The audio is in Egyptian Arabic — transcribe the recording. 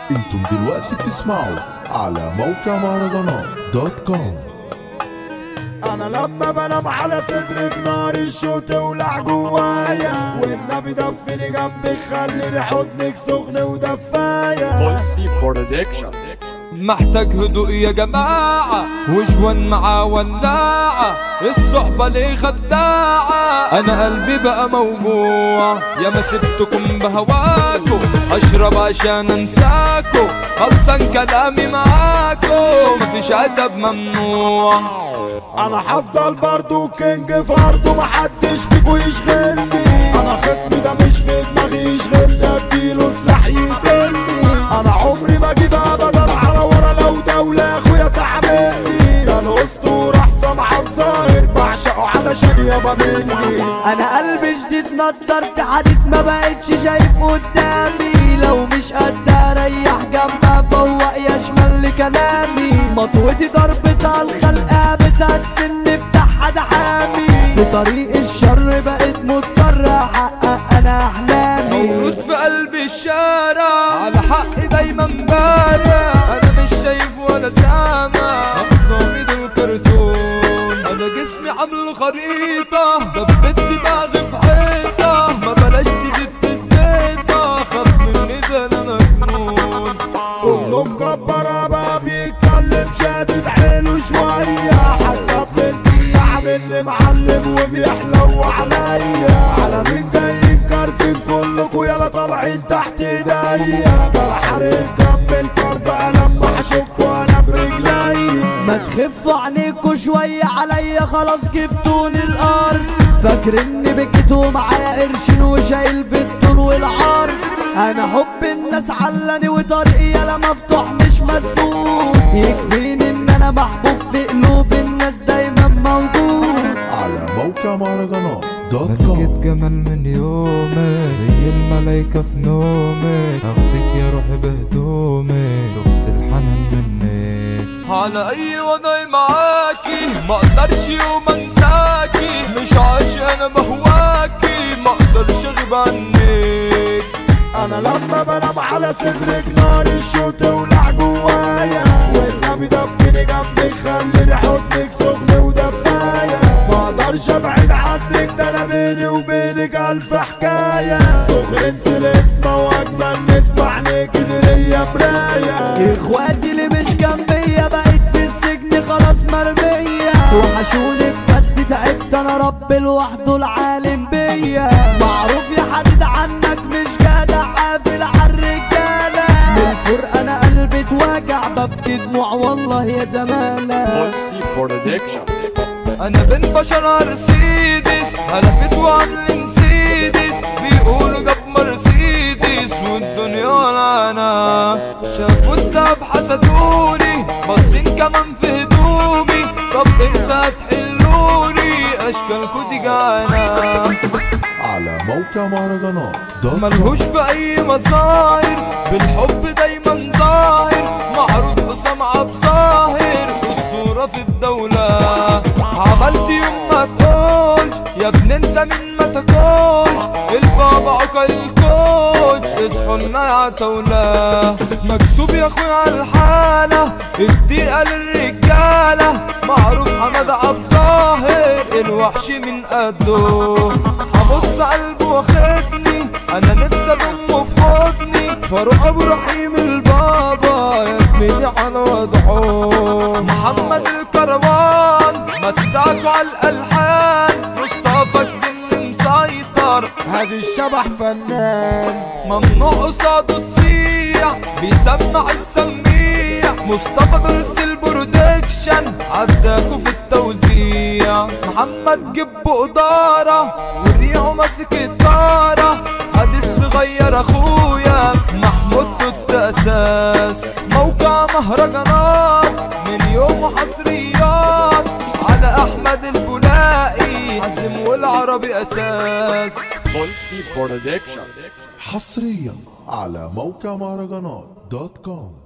انتم دلوقتي بتسمعوا على موقع مهرجانات دوت كوم انا لما بنام على صدرك نار الشوط ولع جوايا والنبي دفني جنبك خليني حضنك سخن ودفايا بولسي برودكشن محتاج هدوء يا جماعة وجوان معاه ولاعة الصحبة ليه خداعة أنا قلبي بقى موجوع يا ما سبتكم بهواكو أشرب عشان أنساكو خلصان كلامي معاكو مفيش أدب ممنوع انا هفضل برضو كينج في ارضه محدش فيكو يشغلني انا خصمي ده مش في دماغي يشغلني اديله سلاح يقتلني انا عمري ما اجيب ابدا على ورا لو دولة يا اخويا تعملني ده الاسطورة حسام عبد ظاهر بعشقه علشان يابا مني انا قلبي جديد نضرت عديد ما بقتش شايف قدامي لو مش قد اريح جنبها فوق يا شمال لكلامي مطوتي ضربتها الخلقة بتاع السن بتاعها ده حامي في طريق الشر بقيت مضطر احقق انا احلامي مولود في قلب الشارع على حقي دايما بارع انا مش شايف ولا سامع اخصامي دول كرتون انا جسمي عامله خريطة دبت دماغي في حيطة ما بلاش تزيد في الزيطة خاف مني ده انا مجنون كله مكبر بقى بيتكلم شادد حيله شوية حتى بنتي عامل لي معلم وبيحلو عليا على مين جاي يكرفن كلكوا يلا طالعين تحت ايديا ده حرق دم الكرب انا لما هشك وانا برجلي ما تخفوا عينيكوا شوية عليا خلاص جبتوني الارض فاكر اني بكيتوا معايا قرشين وشايل بالطول والعرض انا حب الناس علاني وطريقي يالا مفتوح مش مسدود يكفيني ان انا محبوب في قلوب الناس دايما موجود على موقع مهرجانات دوت ملكة كوم جمال من يومك زي الملايكة في نومك اخدك يا روحي بهدومك شفت الحنان منك على اي وضع معاكي ما اقدرش يوم انساكي مش عايش انا بهواكي ما اقدرش اغيب عنك انا لما بنام على صدرك نار الشوط ولع جوايا والنبي دفني جنبك خليني حضنك سخن ودفايا ما اقدرش ابعد عنك ده انا بيني وبينك الف حكايه دغري انت الاسمه واجمل نسمع عينيك ليا مرايه اخواتي اللي مش جنبيا بقيت في السجن خلاص مرمية وحشوني بجد تعبت انا رب لوحده العالم بيا معروف يا حديد عنك مش جدع قافل عالرجالة من الفرقة انا قلبي اتوجع ببكي دموع والله يا زمالة بولسي برودكشن انا بين بشر مرسيدس هلفت وعاملين سيدس بيقولوا جاب مرسيدس والدنيا ولانا شافوا الدهب حسدوني باصين كمان في هدومي طب امتى هتحلوني اشكالكوا دي جعانه على موقع مهرجانات دوت كوم ملهوش في اي مصاير بالحب دايما ظاهر معروف حسام عبد ظاهر اسطوره في الدوله عملت يوم ما تقولش يا ابن انت من ما تاكلش البابا عقل الكوتش اصحوا لنا يا عتاولة مكتوب يا اخويا على الحالة الدقيقة للرجالة معروف حمد عبد ظاهر الوحش من قده هبص قلبه واخدني انا نفسي اضمه في حضني فاروق ابو رحيم البابا يا زميلي على وضعه محمد الكروان متعكوا على الالحان مصطفى الدين مسيطر هادي الشبح فنان ممنوع قصاده تصيح بيسمع السميع مصطفى جلس البرودكشن عداكوا في التوزيع محمد جب قدارة وريعه ماسك الطارة هادي الصغير اخويا محمود ضد اساس موقع مهرجانات من يوم حصريات على احمد البولائي حازم والعربي اساس بولسي برودكشن حصريا على موقع مهرجانات دوت كوم